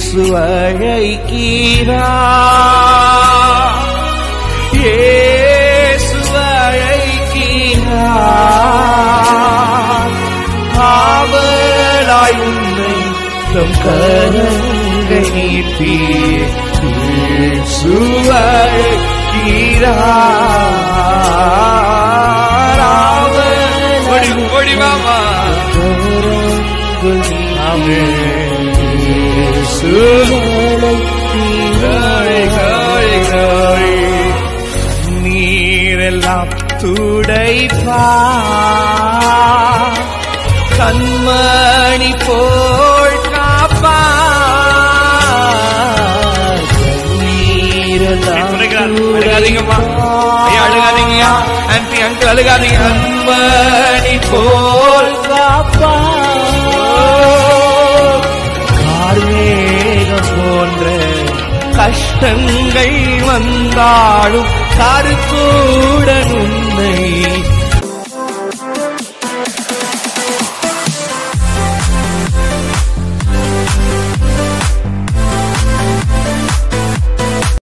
இயேசு அழைக்கிறா இயேசு அழைக்கிறா காவலாய் உன்னை தம் கரங்கள் நீட்டி இயேசு அழைக்கிறா ஓடி ஓடி வாமா நீரெல்லாம் துடைப்பா கண்மணி போல் காப்பா அழுகாதீங்கம்மா ஐயா அழுகாதீங்கய்யா ஆன்டி அங்கிள் அழுகாதீங்க கண்மணி போல் காப்பா கார்மேகம் போன்ற கஷ்டங்கள் வந்தாலும் கருத்துடன் உன்னை